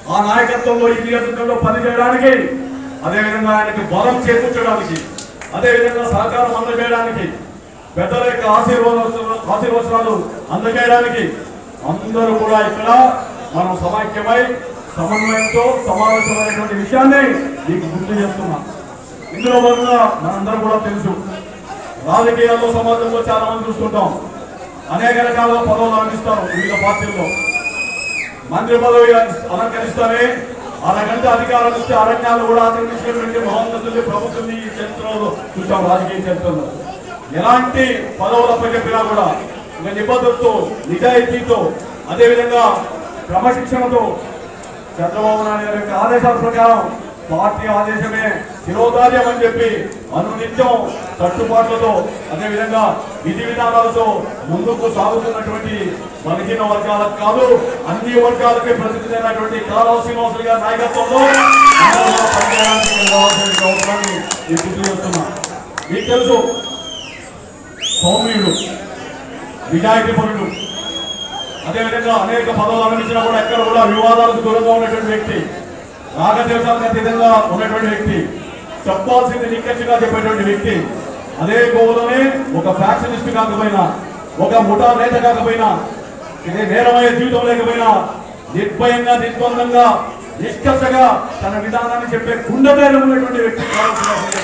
ఆ నాయకత్వంలో ఈ నియోజకవర్గంలో పనిచేయడానికి అదేవిధంగా ఆయనకి బలం చేకూర్చడానికి అదేవిధంగా సహకారం అందజేయడానికి పెద్దల యొక్క ఆశీర్వాద ఆశీర్వచనాలు అందజేయడానికి అందరూ కూడా ఇక్కడ మనం సమైక్యమై సమన్వయంతో సమావేశమైనటువంటి విషయాన్ని మీకు గుర్తు చేస్తున్నాం ఇందులో భాగంగా మనందరం కూడా తెలుసు రాజకీయాల్లో సమాజంలో చాలా మంది చూస్తుంటాం అనేక రకాల పదవులు అందిస్తారు వివిధ పార్టీల్లో మంత్రి పదవి అలంకరిస్తారే అరగంట అధికారం ఇస్తే అరణ్యాలు కూడా ఆక్రమించినటువంటి మహోన్నతుల్ని ప్రభుత్వం ఈ చరిత్రలో చూసాం రాజకీయ చరిత్రలో ఎలాంటి పదవులు అప్పచెప్పినా కూడా ఒక నిబద్ధతతో నిజాయితీతో అదేవిధంగా క్రమశిక్షణతో చంద్రబాబు నాయుడు గారి యొక్క ఆదేశాల ప్రకారం పార్టీ ఆదేశమే శిరోధార్యం అని చెప్పి అనునిత్యం కట్టుబాట్లతో అదేవిధంగా విధి విధానాలతో ముందుకు సాగుతున్నటువంటి బలహీన వర్గాలకు కాదు అన్ని వర్గాలకి ప్రసిద్ధినటువంటి కారావు శ్రీనివాసులు గారి నాయకత్వంలో అందరూ కూడా పనిచేయడానికి రావాల్సిన అవసరాన్ని నేను గుర్తు చేస్తున్నా మీకు తెలుసు సౌమ్యుడు నిజాయితీ పరుడు అదేవిధంగా అనేక పదవులు అందించినా కూడా ఎక్కడ కూడా వివాదాలకు దూరంగా ఉన్నటువంటి వ్యక్తి రాగదేశాలకు అతీతంగా ఉన్నటువంటి వ్యక్తి చెప్పాల్సింది నిక్కచ్చిగా చెప్పేటువంటి వ్యక్తి అదే గోవులోనే ఒక ఫ్యాక్షనిస్ట్ కాకపోయినా ఒక ముఠా నేత కాకపోయినా ఇదే నేరమయ్యే జీవితం లేకపోయినా నిర్భయంగా నిర్బంధంగా నిష్కర్షగా తన విధానాన్ని చెప్పే కుండధైర్యం ఉన్నటువంటి వ్యక్తి కావాల్సిన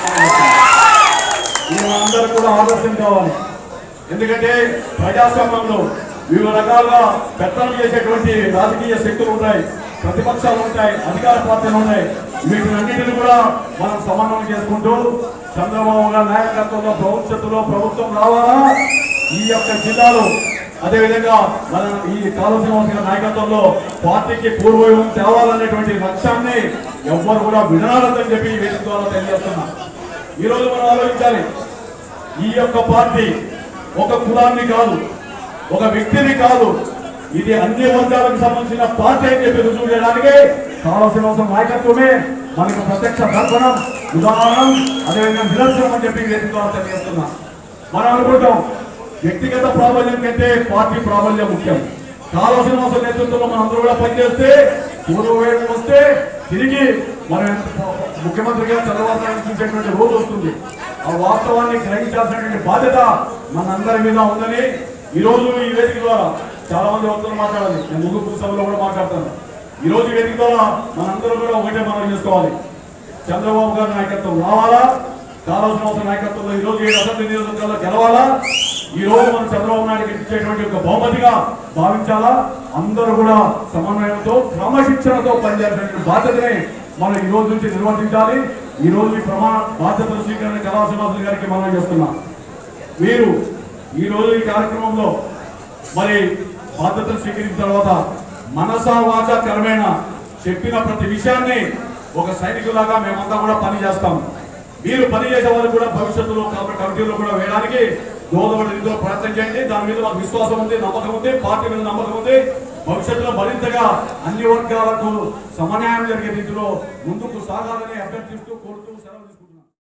అందరూ కూడా ఆదర్శం కావాలి ఎందుకంటే ప్రజాస్వామ్యంలో వివిధ రకాలుగా పెత్తనం చేసేటువంటి రాజకీయ శక్తులు ఉంటాయి ప్రతిపక్షాలు ఉంటాయి అధికార పార్టీలు ఉన్నాయి వీటినన్నిటిని కూడా మనం సమన్వయం చేసుకుంటూ చంద్రబాబు గారి నాయకత్వంలో భవిష్యత్తులో ప్రభుత్వం రావాలా ఈ యొక్క జిల్లాలో అదేవిధంగా మన ఈ కాళశ్రీనివాస్ గారి నాయకత్వంలో పార్టీకి పూర్వయం తేవాలనేటువంటి లక్ష్యాన్ని ఎవ్వరు కూడా వినాలని చెప్పి ఈ వేదిక ద్వారా తెలియజేస్తున్నా ఈ రోజు మనం ఆలోచించాలి ఈ యొక్క పార్టీ ఒక కులాన్ని కాదు ఒక వ్యక్తిని కాదు ఇది అన్ని వర్గాలకు సంబంధించిన పార్టీ అని చెప్పి రుజువు చేయడానికి కావాల్సిన అవసరం నాయకత్వమే మనకు ప్రత్యక్ష దర్శనం ఉదాహరణ అదేవిధంగా నిదర్శనం అని చెప్పి వేదిక ద్వారా తెలియజేస్తున్నా మనం అనుకుంటాం వ్యక్తిగత ప్రాబల్యం కంటే పార్టీ ప్రాబల్యం ముఖ్యం కావాల్సిన అవసరం నేతృత్వంలో మనం అందరూ కూడా పనిచేస్తే పూర్వవేగం వస్తే తిరిగి మనం ముఖ్యమంత్రిగా చంద్రబాబు నాయుడు చూసేటువంటి రోజు వస్తుంది ఆ వాస్తవాన్ని గ్రహించాల్సినటువంటి బాధ్యత మనందరి మీద ఉందని ఈ రోజు ఈ వేదిక ద్వారా చాలా మంది వక్తలు మాట్లాడాలి నేను ముగ్గురు సభలో కూడా మాట్లాడతాను ఈ రోజు ఈ వేదిక ద్వారా మనందరం కూడా ఒకటే మనం చేసుకోవాలి చంద్రబాబు గారి నాయకత్వం రావాలా కావాల్సిన అవసరం నాయకత్వంలో ఈ రోజు ఏడు అసెంబ్లీ నియోజకవర్గాల్లో గెలవాలా ఈ రోజు మనం చంద్రబాబు నాయుడుకి ఇచ్చేటువంటి ఒక బహుమతిగా భావించాలా అందరూ కూడా సమన్వయంతో క్రమశిక్షణతో పనిచేయాల్సినటువంటి బాధ్యతని మనం ఈ రోజు నుంచి నిర్వర్తించాలి ఈ రోజు ఈ ప్రమాణ బాధ్యతలు స్వీకరణ కళాశ్రీనివాసులు గారికి మనం చేస్తున్నాం మీరు ఈ రోజు ఈ కార్యక్రమంలో మరి బాధ్యతలు స్వీకరించిన తర్వాత మనసా వాచ కర్మేణ చెప్పిన ప్రతి విషయాన్ని ఒక సైనికులాగా మేమంతా కూడా పని చేస్తాం మీరు పని చేసే వాళ్ళు కూడా భవిష్యత్తులో కాబట్టి కమిటీలో కూడా వేయడానికి దోదపడి రీతిలో ప్రయత్నం చేయండి దాని మీద మాకు విశ్వాసం ఉంది నమ్మకం ఉంది పార్టీ మీద నమ్మకం ఉంది భవిష్యత్తులో మరింతగా అన్ని వర్గాలకు సమన్యాయం జరిగే రీతిలో ముందుకు సాగాలని అభ్యర్థిస్తూ కోరుతూ సెలవు